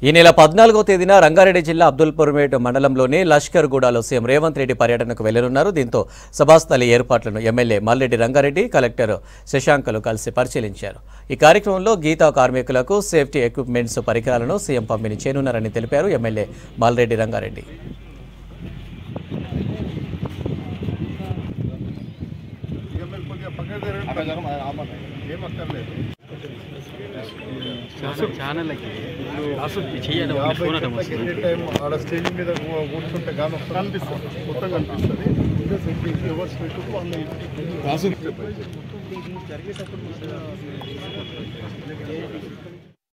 ఈ నెల పద్నాలుగో తేదీన రంగారెడ్డి జిల్లా అబ్దుల్పూర్మేట్ మండలంలోని లష్కర్ గూడలో సీఎం రేవంత్ రెడ్డి పర్యటనకు వెళ్లనున్నారు దీంతో సభాస్థలి ఏర్పాట్లను ఎమ్మెల్యే మల్రెడ్డి రంగారెడ్డి కలెక్టర్ శశాంకలు కలిసి పరిశీలించారు ఈ కార్యక్రమంలో గీతా కార్మికులకు సేఫ్టీ ఎక్విప్మెంట్స్ పరికరాలను సీఎం పంపిణీ చేయనున్నారని తెలిపారు ఎమ్మెల్యే మల్రెడ్డి రంగారెడ్డి ఇక మీరు కొద్దిగా పక్కన జరగండి. ఏం అక్కర్లేదు ఛానల్కి అసలు చేయాలి యాభై చూడటం గంటలకి ఎనీ టైం ఆడ స్టేజ్ మీద కూ- కూర్చుంటే గాను కనిపిస్తుంది కొత్తగా కనిపిస్తుంది ఇదే సెట్టింగ్ ఎవరు స్పెట్టు వాళ్ళు